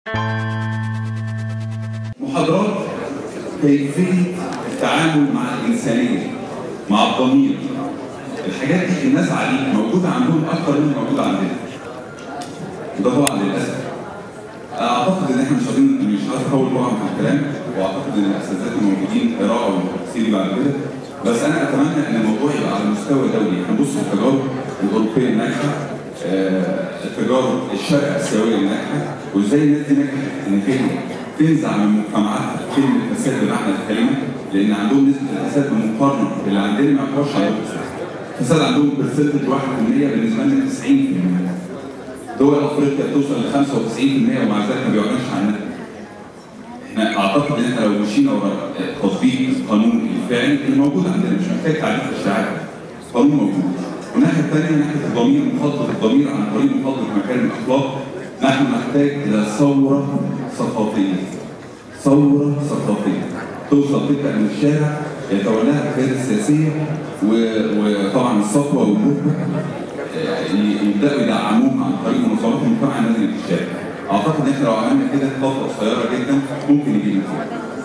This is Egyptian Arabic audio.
محاضرات كيفية التعامل مع الإنسانية مع الضمير الحاجات دي الناس عليه موجودة عندهم أكتر من موجودة عندنا وده طبعا للأسف أعتقد إن إحنا مش عايزين مش عايز أطول طبعا في الكلام وأعتقد إن الأساتذة الموجودين قراءة وتفسير بعد كده بس أنا أتمنى إن الموضوع يبقى على مستوى دولي هنبص التجارب الأوروبية الناجحة آه، التجارب الشرق آسيوية الناجحة وإزاي الناس دي نجحت إن هي تنزع من مجتمعاتها كلمة الفساد بمعنى الكلمة لأن عندهم نسبة الفساد بالمقارنة باللي عندنا ما يعتبرش عندهم فساد. الفساد عندهم برسنتج 1% بالنسبة لنا 90% دول افريقيا توصل ل 95% ومع ذلك ما بيعلنش عنها. احنا اعتقد ان احنا لو مشينا ورا تطبيق القانون الفعلي اللي موجود عندنا مش محتاج تعديل تشريعات. القانون موجود. والناحيه الثانيه ناحيه الضمير مخاطره الضمير عن طريق مخاطره مكارم الاخلاق نحن نحتاج الى ثوره ثقافيه. ثوره ثقافيه. توصل تبدا من الشارع يتولاها القياده السياسيه و- وطبعا الصفوه والنخبه يبداوا يدعموها عن طريق منظمات المجتمع المدني في الشارع. اعتقد ان احنا لو عملنا كده في فتره قصيره جدا ممكن يجي نتيجه.